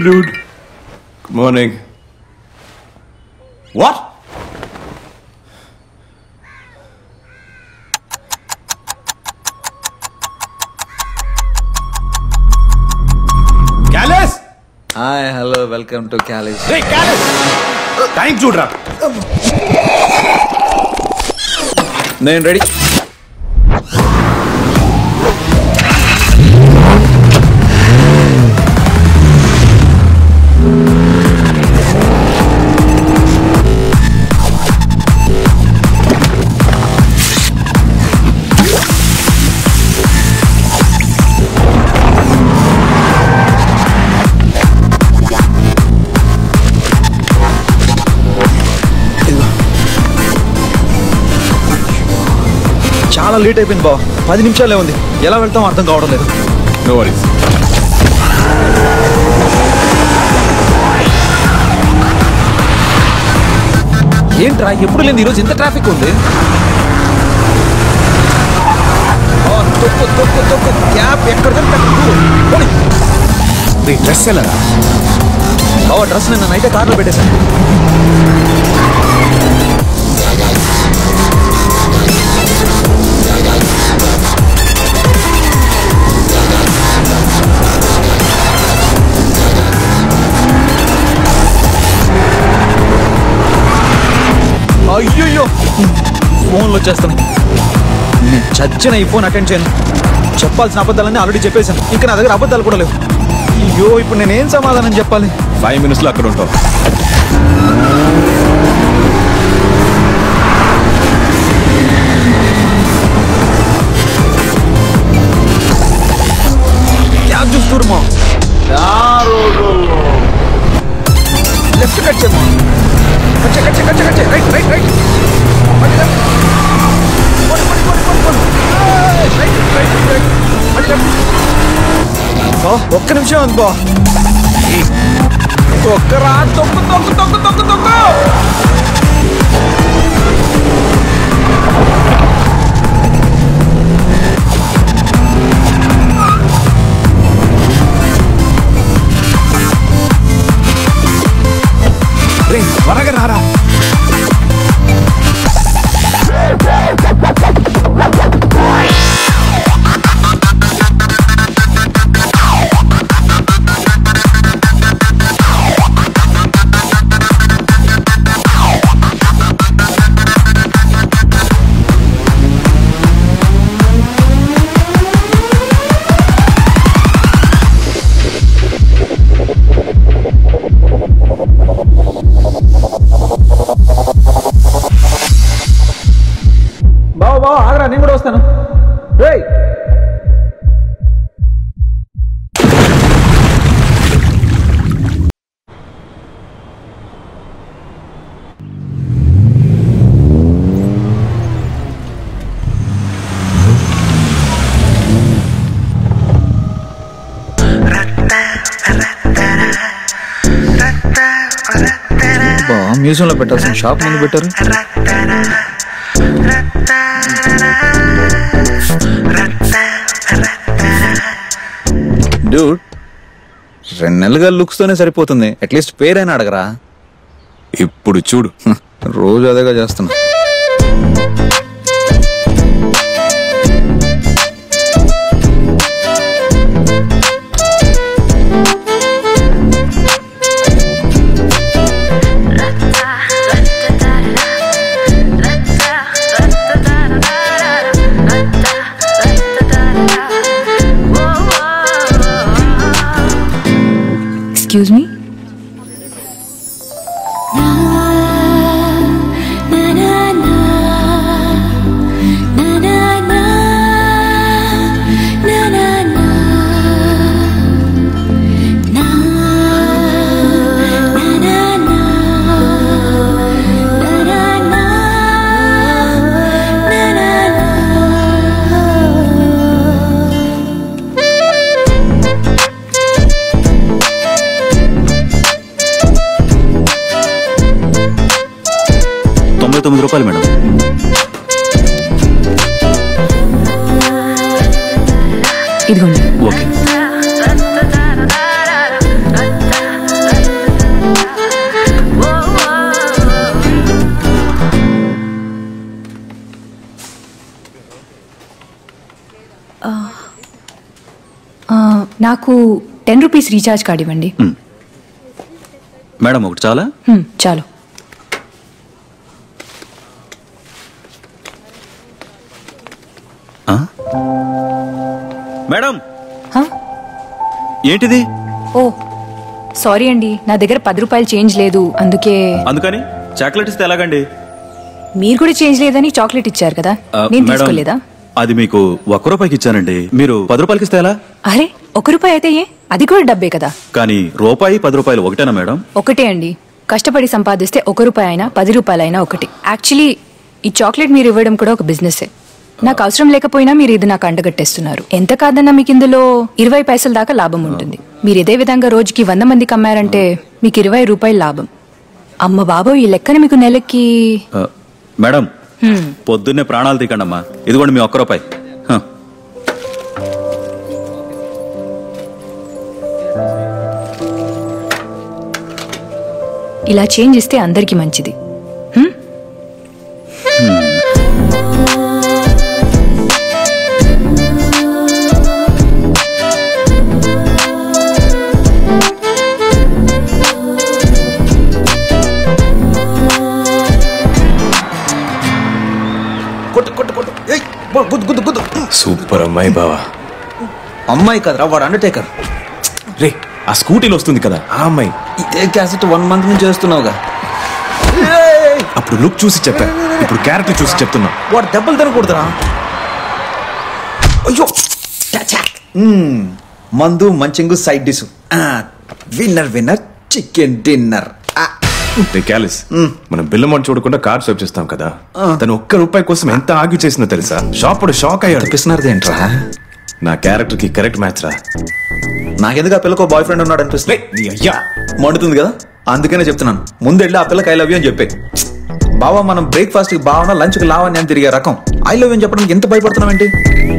dude. Good morning. What? Callus! Hi hello welcome to college Hey, Callus! Time చూడరా నేను ready చాలా late అయిపోయింది బావ పది నిమిషాలే ఉంది ఎలా వెళ్తాం అర్థం కావడం లేదు నో వరీస్ ఏంట్రా ఎప్పుడు లేదు ఈరోజు ఇంత ట్రాఫిక్ ఉంది ఆ, తొక్కు తొక్కు తొక్కు క్యాబ్ ఎక్కడ డ్రెస్ ఎలా బావ డ్రెస్ నిన్న నైటే కార్లో పెట్టేశాను అయ్యో ఫోన్లు వచ్చేస్తున్నాయి నేను చచ్చిన ఈ ఫోన్ అటెండ్ చేయను చెప్పాల్సిన అబద్ధాలన్నీ ఆల్రెడీ చెప్పేశాను ఇంకా నా దగ్గర అబద్ధాలు కూడా లేవు అయ్యో ఇప్పుడు నేనేం సమాధానం చెప్పాలి ఫైవ్ మినిట్స్లో అక్కడ ఉంటావు क्या दुस्तूर मो लेफ्ट कट चल कच्चे कच्चे कच्चे कच्चे राइट राइट राइट मत लेफ्ट बोल बोल बोल बोल बोल राइट राइट राइट मत लेफ्ट బా ఒక్క నిమిషం ఉంది బా తొక్కరా తొక్కు తొక్కు తొక్కు తొక్కు తొక్కు రే త్వరగా రారా బావ బావ ఆగరా నేను కూడా వస్తాను రేయ్ బా మ్యూజియంలో పెట్టాల్సిన షాప్ ముందు పెట్టారు డ్యూడ్ రెండు నెలలుగా లుక్స్ తోనే సరిపోతుంది అట్లీస్ట్ పేరైనా అడగరా ఇప్పుడు చూడు హ్మ్, రోజు అదేగా చేస్తున్నా Excuse me? తొంభై తొమ్మిది రూపాయలు మేడం ఇదిగోండి ఓకే నాకు టెన్ రూపీస్ రీఛార్జ్ కార్డ్ ఇవ్వండి మేడం ఒకటి చాలా హ్మ్, చాలు మేడం హా? ఏంటిది ఓ సారీ అండి నా దగ్గర పది రూపాయలు చేంజ్ లేదు అందుకే అందుకని చాక్లెట్ ఇస్తే ఎలాగండి మీరు కూడా చేంజ్ లేదని చాక్లెట్ ఇచ్చారు కదా ఆ, నేను మేడం, తీసుకోలేదా అది మీకు ఒక్క రూపాయికి ఇచ్చానండి మీరు పది రూపాయలకి ఇస్తే ఎలా అరే ఒక రూపాయి అయితే ఏ అది కూడా డబ్బే కదా కానీ రూపాయి పది రూపాయలు ఒకటేనా మేడం ఒకటే అండి కష్టపడి సంపాదిస్తే ఒక రూపాయి అయినా పది రూపాయలైనా ఒకటి యాక్చువల్లీ ఈ చాక్లెట్ మీరు ఇవ్వడం కూడా ఒక బిజినెస్ నాకు అవసరం లేకపోయినా మీరు ఇది నాకు అండగట్టేస్తున్నారు ఎంత కాదన్నా మీకు ఇందులో ఇరవై పైసల దాకా లాభం ఉంటుంది మీరు ఇదే విధంగా రోజుకి వంద మందికి అమ్మారంటే మీకు ఇరవై రూపాయలు లాభం అమ్మ బాబో ఈ లెక్కన మీకు నెలకి ఆ, మేడం హ్మ్, పొద్దున్నే ప్రాణాలు తీకండమ్మా ఇదిగోండి మీ ఒక్క రూపాయి హ. ఇలా చేంజ్ ఇస్తే అందరికీ మంచిది హ్మ్? కొట్టు కొట్టు కొట్టు ఏయ్ బో- గుద్దు గుద్దు గుద్దు సూపర్ అమ్మాయి బావా అమ్మాయి కదరా వాడు అండర్టేకర్ రే ఆ స్కూటీలో వస్తుంది కదా ఆ అమ్మాయి ఇదే క్యాసెట్ వన్ మంత్ నుంచి చేస్తున్నావుగా అప్పుడు లుక్ చూసి చెప్పా ఇప్పుడు క్యారెక్టర్ చూసి చెప్తున్నా వాడు దెబ్బలు తినకూడదురా అయ్యో మ్మ్. మందు munching side dish winner winner chicken dinner రే క్యాలిస్ మనం బిల్లమని చూడకుండా కార్ స్వైప్ చేస్తాం కదా తను ఒక్క రూపాయి కోసం ఎంత ఆగి చేసిందో తెలుసా షాప్ షాక్ అయ్యాడు పిస్తున్నది ఏంట్రా నా క్యారెక్టర్ కి కరెక్ట్ మ్యాచ్ రా నాకెందుకు ఆ పిల్లకో బాయ్ ఫ్రెండ్ ఉన్నాడు అనిపిస్తుంది రే, నీ అయ్యా మండుతుంది కదా అందుకనే చెప్తున్నాను ముందు వెళ్ళి ఆ పిల్లకి ఐ లవ్ యూ అని చెప్పే బావా మనం బ్రేక్ఫాస్ట్ కి బావన లంచ్ కి లావని అని తిరిగే రకం ఐ లవ్ యూ అని చెప్పడానికి ఎంత భయపడుతున్నావు ఏంటి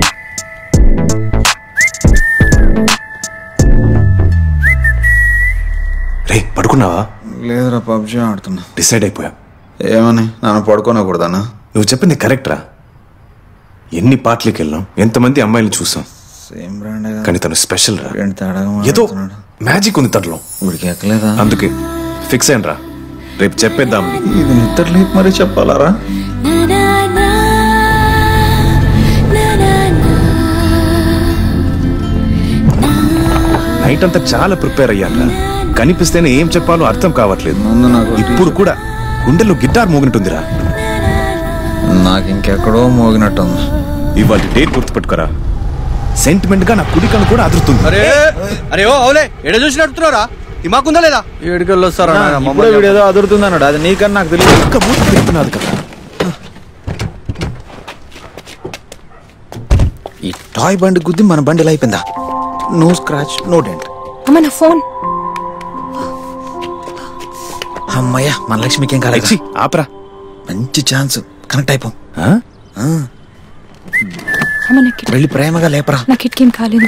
రే పడుకున్నావా లేదురా పబ్జీ ఆడుతున్నా డిసైడ్ అయిపోయా ఏమని నన్ను పడుకోనకూడదానా నువ్వు చెప్పింది కరెక్ట్ రా ఎన్ని పార్టీలకు వెళ్ళాం ఎంతమంది అమ్మాయిలు చూసాం సేమ్ బ్రాండ్ కానీ తను స్పెషల్ రా ఏంటి తేడాగా ఏదో మాట్లాడుతున్నాడు మ్యాజిక్ ఉంది తనలో వీడికి ఎక్కలేదా అందుకే ఫిక్స్ అయిన రా రేపు చెప్పేద్దాం ఇది నిద్ర లేపు మరీ చెప్పాలరా నైట్ అంతా చాలా ప్రిపేర్ అయ్యాక కనిపిస్తేనే ఏం చెప్పాలో అర్థం కావట్లేదు ముందు నాకు ఇప్పుడు కూడా గుండెల్లో గిటార్ మోగినట్టుందిరా నాకు ఇంకెక్కడో మోగినట్టుంది ఇవాళ డేట్ గుర్తుపెట్టుకోరా సెంటిమెంట్ గా నా కుడికను కూడా అదురుతుంది అరే అరే ఓ అవులే ఎడ చూసి నడుపుతున్నారా దిమాకుందా లేదా ఏడుకెళ్ళి వస్తారా ఇప్పుడే వీడు ఏదో అదురుతుంది అన్నాడు అది నీకన్నా నాకు తెలియదు ఒక్క మూత పెడుతున్నది కదా ఈ టాయ్ బండి గుద్ది మన బండి ఇలా అయిపోయిందా నో స్క్రాచ్ నో డెంట్ అమ్మ నా ఫోన్ అమ్మయ్య మన లక్ష్మికి ఏం ఛీ, కాలేదు ఆపరా మంచి ఛాన్స్ కనెక్ట్ అయిపో ఆ? అమ్మ నా కిట్ వెళ్ళి ప్రేమగా లేపరా నా కిట్కేం కాలేదు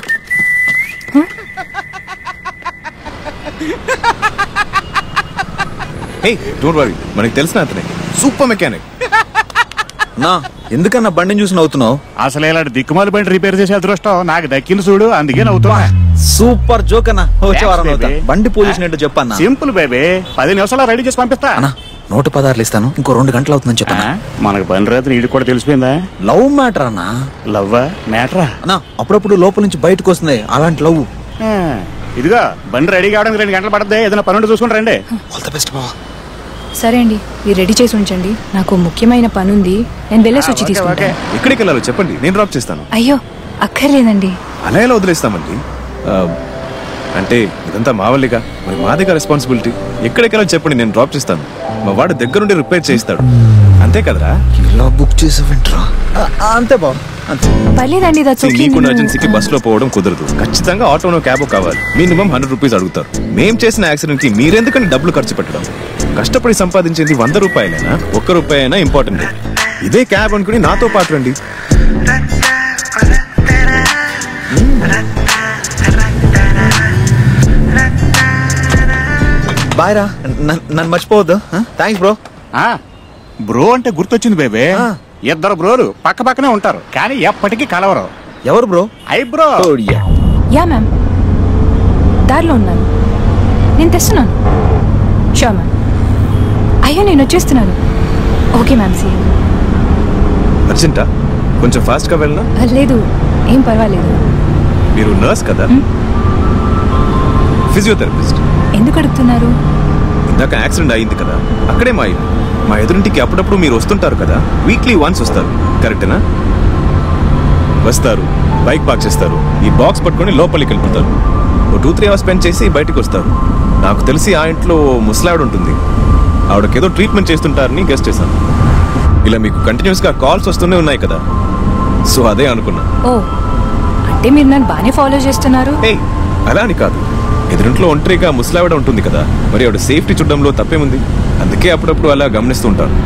హే డోంట్ వరీ మనకి తెలిసిన అతనే సూపర్ మెకానిక్ నా ఎందుకన్నా బండిని చూసి నవ్వుతున్నావు అసలు ఇలాంటి దిక్కుమాలి బండి రిపేర్ చేసే అదృష్టం నాకు దక్కింది చూడు అందుకే నవ్వుతున్నా సూపర్ జోక్ అన్న వచ్చే వారం Thanks, నవ్వుతా baby. బండి పొజిషన్ ఏంటో చెప్పన్నా సింపుల్ బేబీ పది నిమిషాలు రెడీ చేసి పంపిస్తా అన్నా నూట పదార్లు ఇస్తాను ఇంకో రెండు గంటలు అవుతుందని ఆ, చెప్పన్నా మనకు పని రాత్రి వీడికి కూడా తెలిసిపోయిందా లవ్ మ్యాటర్ అన్నా లవ్వా మ్యాటరా అన్నా అప్పుడప్పుడు లోపల నుంచి బయటకు వస్తుంది అలాంటి లవ్ ఆ, ఇదిగో బండి రెడీ కావడానికి రెండు గంటలు పడద్ది ఏదైనా పని ఉంటే చూసుకుని రండి ఆల్ ద బెస్ట్ బావా సరే అండి మీరు రెడీ చేసి ఉంచండి నాకు ముఖ్యమైన పని ఉంది నేను వెళ్ళేసి వచ్చి ఓకే, తీసుకుంటాను ఓకే. ఎక్కడికి వెళ్ళాలో చెప్పండి నేను డ్రాప్ చేస్తాను అయ్యో అక్కర్లేదండి అలా ఎలా వదిలేస్తామండి ఆ, అంటే ఇదంతా మా వల్లేగా మరి మాదిగా రెస్పాన్సిబిలిటీ ఎక్కడికి వెళ్ళాలో చెప్పండి నేను డ్రాప్ చేస్తాను మా వాడు దగ్గరుండి రిపేర్ చేయిస్తాడు అంతే కదరా ఇలా బుక్ చేసావేంట్రా అంతే బావ అంతే పర్లేదండి that's See, okay, నీకు నేను- ఎమర్జెన్సీకి బస్ లో పోవడం కుదరదు ఖచ్చితంగా ఆటోనో క్యాబో కావాలి మినిమం హండ్రెడ్ రూపీస్ అడుగుతారు మేం చేసిన యాక్సిడెంట్ కి మీరెందుకని డబ్బులు ఖర్చు పెట్టడం కష్టపడి సంపాదించేది వంద రూపాయలైనా ఒక్క రూపాయి అయినా ఇంపార్టెంట్ ఇదే క్యాబ్ అనుకుని నాతో పాటు రండి బాయ్ రా నన్ను నన్ను మర్చిపోవద్దు థ్యాంక్స్ బ్రో ఆ, బ్రో అంటే గుర్తొచ్చింది బేబీ ఆ. ఇద్దరు బ్రోలు పక్క పక్కనే ఉంటారు కానీ ఎప్పటికీ కలవరు ఎవరు బ్రో ఐబ్రో యా మ్యామ్ దారిలో ఉన్నాను నేను తెస్తున్నాను షూర్ మ్యామ్ అయ్యో నేను వచ్చేస్తున్నాను ఓకే మ్యామ్ సీ అర్జెంటా కొంచెం ఫాస్ట్గా వెళ్ళనా లేదు ఏం పర్వాలేదు మీరు నర్స్ కదా ఫిజియోథెరపిస్ట్ ఎందుకు అడుగుతున్నారు ఇందాక యాక్సిడెంట్ అయింది కదా అక్కడే మా ఇల్లు మా ఎదురింటికి అప్పుడప్పుడు మీరు వస్తుంటారు కదా వీక్లీ వన్స్ వస్తారు కరెక్టేనా వస్తారు బైక్ పార్క్ చేస్తారు ఈ బాక్స్ పట్టుకొని లోపలికి వెళ్ళిపోతారు ఓ టూ త్రీ అవర్స్ స్పెండ్ చేసి బయటికి వస్తారు నాకు తెలిసి ఆ ఇంట్లో ఓ ముసలావిడ ఉంటుంది ఆవిడకేదో ట్రీట్మెంట్ చేస్తుంటారని గెస్ట్ చేశాను ఇలా మీకు కంటిన్యూస్గా కాల్స్ వస్తూనే ఉన్నాయి కదా సో అదే అనుకున్నా ఓ అంటే మీరు నన్ను బాగానే ఫాలో చేస్తున్నారు ఏయ్ అలా అని కాదు ఎదురింట్లో ఒంటరిగా ముసలావిడ ఉంటుంది కదా మరి ఆవిడ సేఫ్టీ చూడడంలో తప్పేముంది అందుకే అప్పుడప్పుడు అలా గమనిస్తూ ఉంటాను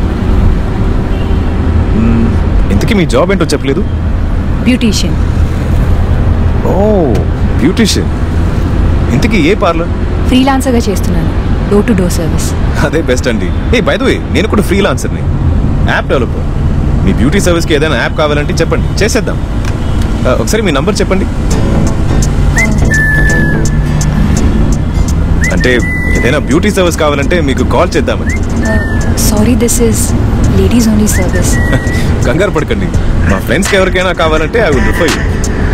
మ్మ్, ఇంతకీ మీ జాబ్ ఏంటో చెప్పలేదు బ్యూటీషియన్ ఓ బ్యూటిషియన్ ఇంతకీ ఏ పార్లర్ ఫ్రీలాన్సర్గా చేస్తున్నాను డోర్ టు డోర్ సర్వీస్ అదే బెస్ట్ అండి ఏ బై ద వే నేను కూడా ఫ్రీలాన్సర్ని యాప్ డెవలపర్ మీ బ్యూటీ సర్వీస్కి ఏదైనా యాప్ కావాలంటే చెప్పండి చేసేద్దాం ఆ, ఒకసారి మీ నంబర్ చెప్పండి అంటే ఏదైనా బ్యూటీ సర్వీస్ కావాలంటే మీకు కాల్ చేద్దామని sorry this is ladies only service కంగారు పడకండి మా ఫ్రెండ్స్కి ఎవరికైనా కావాలంటే I will refer you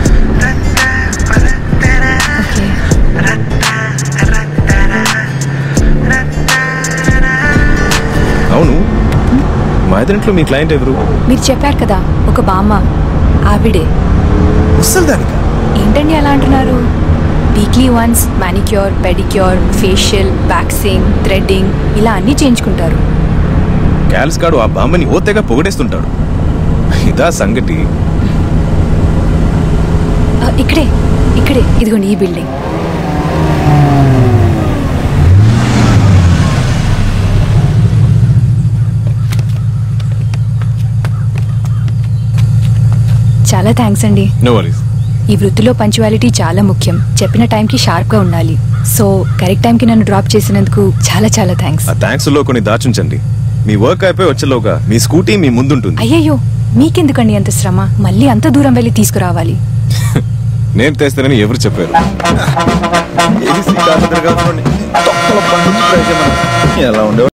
okay అవును మా ఎదురింట్లో మీ క్లయింట్ ఎవరు మీరు చెప్పారు కదా ఒక బామ్మ ఆవిడే ముసల్దానికా ఏంటండి అలా అంటున్నారు weekly once manicure pedicure facial waxing threading ఇలా అన్నీ చేయించుకుంటారు క్యాల్స్ గాడు ఆ బామ్మని ఓతేగా పొగడేస్తుంటాడు ఇదా సంగతి ఆ, ఇక్కడే ఇక్కడే ఇదిగోండి ఈ బిల్డింగ్ చాలా థ్యాంక్స్ అండి నో వరీస్ ఈ వృత్తిలో పంచువాలిటీ చాలా ముఖ్యం చెప్పిన టైంకి షార్ప్గా ఉండాలి సో కరెక్ట్ టైంకి నన్ను డ్రాప్ చేసినందుకు చాలా చాలా థ్యాంక్స్ ఆ థ్యాంక్స్ లో కొన్ని దాచుంచండి మీ వర్క్ అయిపోయి వచ్చేలోగా మీ స్కూటీ మీ ముందుంటుంది అయ్యయ్యో మీకెందుకండి అంత శ్రమ మళ్ళీ అంత దూరం వెళ్ళి తీసుకురావాలి నేను తెస్తానని ఎవరు చెప్పారు ఏసీ కాదు తిరగాల్సిన తొక్కల బండి ట్రై చేయమని ఎలా ఉండే